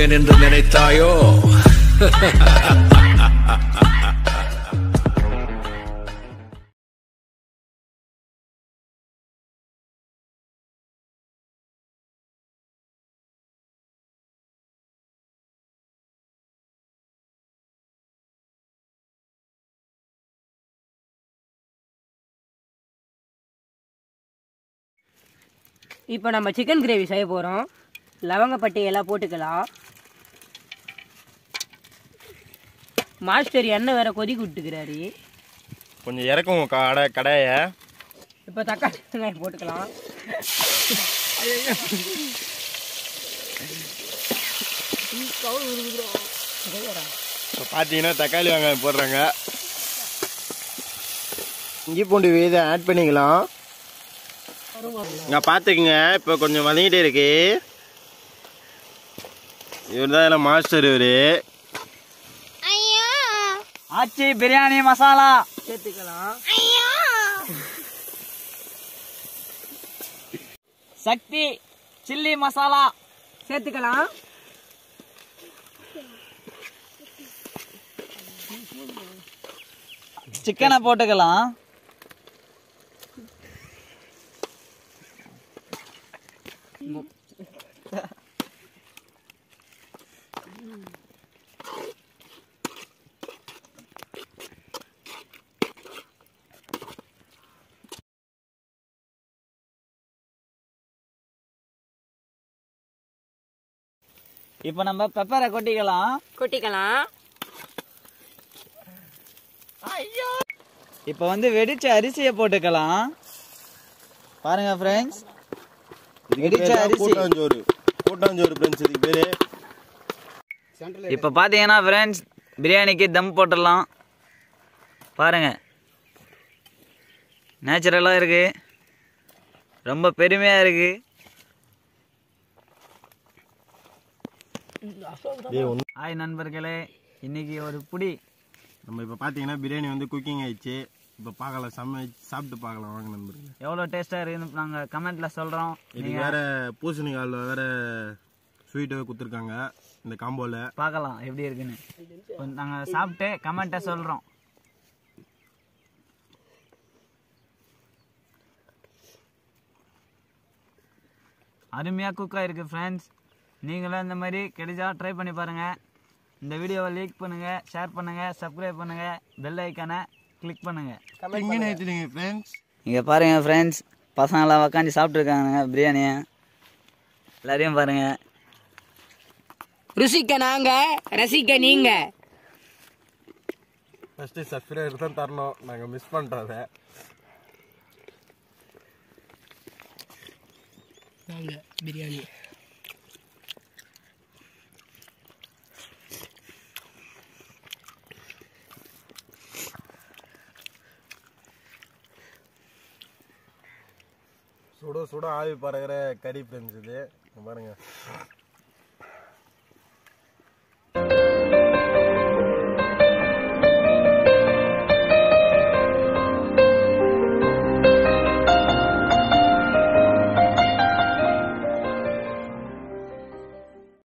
விடுவேன் என்று நினைத்தாயோ இப்போ நம்ம சிக்கன் கிரேவி செய்ய போகிறோம் லவங்கப்பட்டி எல்லாம் போட்டுக்கலாம் மாஸ்டர் எண்ணெய் வேற கொதிக்க விட்டுக்கிறாரு கொஞ்சம் இறக்கும் கடை கடையை இப்போ தக்காளி வெங்காயம் போட்டுக்கலாம் இப்போ பார்த்தீங்கன்னா தக்காளி வெங்காயம் போடுறாங்க இஞ்சி பூண்டு விதை ஆட் பண்ணிக்கலாம் இங்கே பார்த்துக்குங்க இப்போ கொஞ்சம் வதங்கிட்டே இருக்கு இவர் தான் எல்லாம் மாஸ்டர் இவர் ஆச்சி பிரியாணி மசாலா சேர்த்துக்கலாம் சக்தி சில்லி மசாலா சேர்த்துக்கலாம் சிக்கனை போட்டுக்கலாம் இப்போ நம்ம பெப்பரை கொட்டிக்கலாம் கொட்டிக்கலாம் இப்போ வந்து வெடிச்ச அரிசியை போட்டுக்கலாம் பாருங்க ஃப்ரெண்ட்ஸ் வெடிச்ச அரிசி கூட்டாஞ்சோறு கூட்டாஞ்சோறு ஃப்ரெண்ட்ஸ் இதுக்கு பேர் இப்போ பார்த்தீங்கன்னா ஃப்ரெண்ட்ஸ் பிரியாணிக்கு தம் போட்டுடலாம் பாருங்க நேச்சுரலாக இருக்கு ரொம்ப பெருமையாக இருக்கு ஹாய் நண்பர்களே இன்னைக்கு ஒரு புடி நம்ம இப்போ பார்த்தீங்கன்னா பிரியாணி வந்து குக்கிங் ஆயிடுச்சு இப்போ பார்க்கலாம் சமை சாப்பிட்டு பார்க்கலாம் வாங்க நண்பர்களே எவ்வளோ டேஸ்ட்டாக இருக்குன்னு நாங்கள் கமெண்ட்டில் சொல்கிறோம் இதுக்கு வேற பூசணிக்காயில் வேற ஸ்வீட்டு கொடுத்துருக்காங்க இந்த காம்போவில் பார்க்கலாம் எப்படி இருக்குன்னு நாங்கள் சாப்பிட்டு கமெண்ட்டை சொல்கிறோம் அருமையாக குக் ஆகிருக்கு ஃப்ரெண்ட்ஸ் நீங்களும் இந்த மாதிரி கிடைச்சா ட்ரை பண்ணி பாருங்கள் இந்த வீடியோவை லைக் பண்ணுங்கள் ஷேர் பண்ணுங்கள் சப்ஸ்கிரைப் பண்ணுங்கள் பெல் ஐக்கானை கிளிக் பண்ணுங்கள் இங்கே நிறுத்திடுங்க ஃப்ரெண்ட்ஸ் இங்கே பாருங்கள் ஃப்ரெண்ட்ஸ் பசங்களாம் உக்காந்து சாப்பிட்ருக்காங்க பிரியாணியை எல்லாரையும் பாருங்கள் ருசிக்க நாங்க ரசிக்க நீங்க ஃபஸ்ட்டு சப்ஸ்கிரைபர் தான் தரணும் நாங்கள் மிஸ் பண்ணுறத நாங்க பிரியாணி சுட சுட ஆவி பறக்கிற கறி ஃப்ரெண்ட்ஸ் இது இங்க பாருங்க